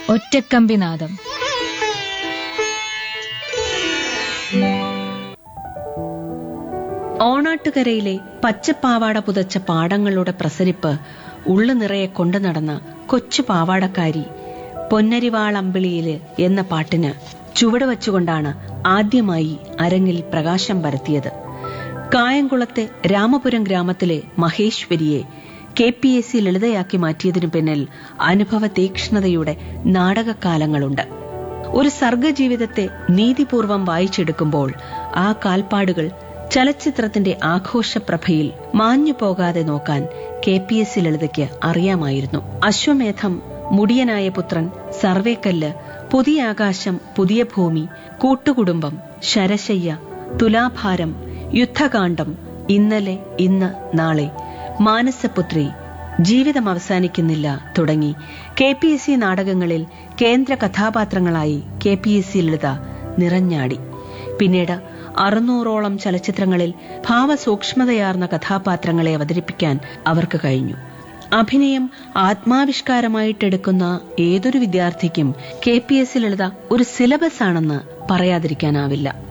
ഒറ്റക്കമ്പിനാദം ഓണാട്ടുകരയിലെ പച്ചപ്പാവാട പുതച്ച പാടങ്ങളുടെ പ്രസരിപ്പ് ഉള്ളു നിറയെ കൊണ്ടു നടന്ന കൊച്ചു പാവാടക്കാരി പൊന്നരിവാളമ്പിളിയില് എന്ന പാട്ടിന് ചുവട് വച്ചുകൊണ്ടാണ് ആദ്യമായി അരങ്ങിൽ പ്രകാശം പരത്തിയത് കായംകുളത്തെ രാമപുരം ഗ്രാമത്തിലെ മഹേശ്വരിയെ കെ പി എസ് സി ലളിതയാക്കി മാറ്റിയതിനു പിന്നിൽ അനുഭവ തീക്ഷ്ണതയുടെ നാടകക്കാലങ്ങളുണ്ട് ഒരു സർഗജീവിതത്തെ നീതിപൂർവം വായിച്ചെടുക്കുമ്പോൾ ആ കാൽപ്പാടുകൾ ചലച്ചിത്രത്തിന്റെ ആഘോഷപ്രഭയിൽ മാഞ്ഞു പോകാതെ നോക്കാൻ കെ പി എസ് സി ലളിതയ്ക്ക് അറിയാമായിരുന്നു അശ്വമേധം മുടിയനായ പുത്രൻ സർവേക്കല്ല് പുതിയ ആകാശം പുതിയ ഭൂമി കൂട്ടുകുടുംബം ശരശയ്യ തുലാഭാരം യുദ്ധകാന്ഡം ഇന്നലെ ഇന്ന് നാളെ മാനസപുത്രി ജീവിതം അവസാനിക്കുന്നില്ല തുടങ്ങി കെ പി എസ് സി നാടകങ്ങളിൽ കേന്ദ്ര കഥാപാത്രങ്ങളായി K P S C Lalitha നിറഞ്ഞാടി പിന്നീട് അറുന്നൂറോളം ചലച്ചിത്രങ്ങളിൽ ഭാവസൂക്ഷ്മതയാർന്ന കഥാപാത്രങ്ങളെ അവതരിപ്പിക്കാൻ അവർക്ക് കഴിഞ്ഞു അഭിനയം ആത്മാവിഷ്കാരമായിട്ടെടുക്കുന്ന ഏതൊരു വിദ്യാർത്ഥിക്കും K P S C Lalitha ഒരു സിലബസ് ആണെന്ന് പറയാതിരിക്കാനാവില്ല